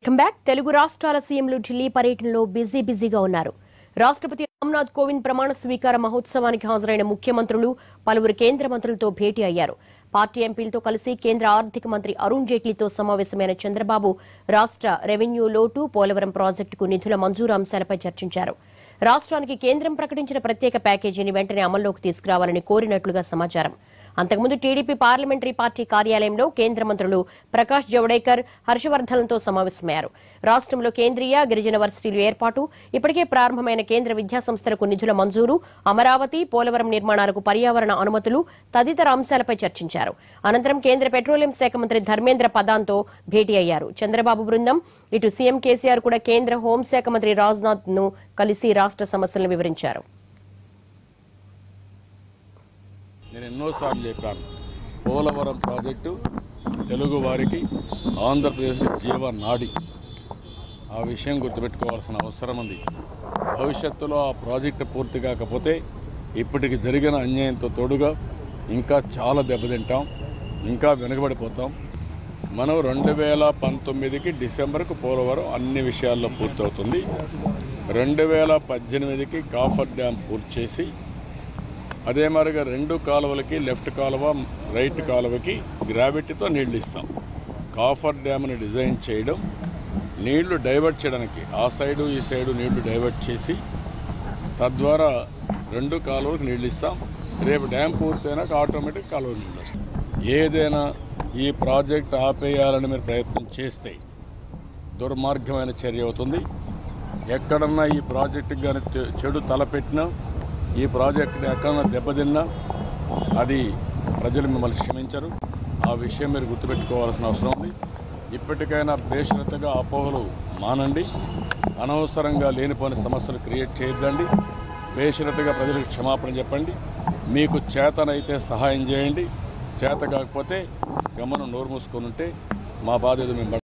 welcome back Telugu రాష్ట్రాల సీఎంలు ఢిల్లీ పర్యటనలో బిజీ బిజీగా ఉన్నారు రాష్ట్రపతి రామ్నాథ్ కోవింద్ ప్రమాణ స్వీకార మహోత్సవానికి హాజరైన ముఖ్యమంత్రులు పలువురు కేంద్ర మంత్రులతో భేటీ అయ్యారు పార్టీ ఎంపీలతో కలిసి కేంద్ర ఆర్థిక మంత్రి అరుణ్ జైట్లీతో సమావేశమైన చంద్రబాబు రాష్ట్ర రెవెన్యూ లోటు పోలవరం ప్రాజెక్టుకు నిధుల మంజూరు అంశాలపై చర్చించారు రాష్ట్రానికి కేంద్రం ప్రకటించిన ప్రత్యేక ప్యాకేజీని వెంటనే అమల్లోకి తీసుకురావాలని కోరినట్లుగా సమాచారం అంతకుముందు టీడీపీ పార్లమెంటరీ పార్టీ కార్యాలయంలో కేంద్ర మంత్రులు ప్రకాష్ జవడేకర్ హర్షవర్ధన్తో సమావేశమయ్యారు రాష్ట్రంలో కేంద్రీయ గిరిజన వర్సిటీలు ఏర్పాటు ఇప్పటికే ప్రారంభమైన కేంద్ర విద్యాసంస్థలకు నిధుల మంజూరు అమరావతి పోలవరం నిర్మాణాలకు పర్యావరణ అనుమతులు తదితర అంశాలపై చర్చించారు అనంతరం కేంద్ర పెట్రోలియం శాఖ మంత్రి ధర్మేంద్ర పదాన్తో భేటీ అయ్యారు చంద్రబాబు బృందం ఇటు సీఎం కేసీఆర్ కూడా కేంద్ర హోంశాఖ మంత్రి రాజ్నాథ్ ను కలిసి రాష్ట్ర సమస్యలను వివరించారు నేను ఎన్నోసార్లు చెప్పాను పోలవరం ప్రాజెక్టు తెలుగు వారికి ఆంధ్రప్రదేశ్కి జీవనాడి ఆ విషయం గుర్తుపెట్టుకోవాల్సిన అవసరం ఉంది భవిష్యత్తులో ఆ ప్రాజెక్టు పూర్తి కాకపోతే ఇప్పటికి జరిగిన అన్యాయంతో తోడుగా ఇంకా చాలా దెబ్బతింటాం ఇంకా వెనుకబడిపోతాం మనం రెండు వేల పంతొమ్మిదికి డిసెంబర్కు పోలవరం అన్ని విషయాల్లో పూర్తవుతుంది రెండు వేల పద్దెనిమిదికి కాఫర్ డ్యామ్ పూర్తి చేసి అదే మరిగా రెండు కాలువలకి లెఫ్ట్ కాలువ రైట్ కాలువకి గ్రావిటీతో నీళ్లు ఇస్తాం కాఫర్ డ్యామ్ని డిజైన్ చేయడం నీళ్లు డైవర్ట్ చేయడానికి ఆ సైడు ఈ సైడు నీళ్లు డైవర్ట్ చేసి తద్వారా రెండు కాలువలకు నీళ్లు ఇస్తాం రేపు డ్యామ్ పూర్తయినాక ఆటోమేటిక్ కాలువ నీళ్ళు వస్తాయి ఏదైనా ఈ ప్రాజెక్ట్ ఆపేయాలని మీరు ప్రయత్నం చేస్తే దుర్మార్గమైన చర్య అవుతుంది ఎక్కడన్నా ఈ ప్రాజెక్టుకి కానీ చె- చెడు తలపెట్టినా ఈ ప్రాజెక్టుని ఎక్కడన్నా దెబ్బతిన్నా అది ప్రజలు మిమ్మల్ని క్షమించరు ఆ విషయం మీరు గుర్తుపెట్టుకోవాల్సిన అవసరం ఉంది ఇప్పటికైనా బేషరతగా అపోహలు మానండి అనవసరంగా లేనిపోని సమస్యలు క్రియేట్ చేయొద్దండి బేషరతగా ప్రజలకు క్షమాపణ చెప్పండి మీకు చేతనైతే సహాయం చేయండి చేత కాకపోతే గమనం నోరు మూసుకొని ఉంటే మా బాధ్యత మేము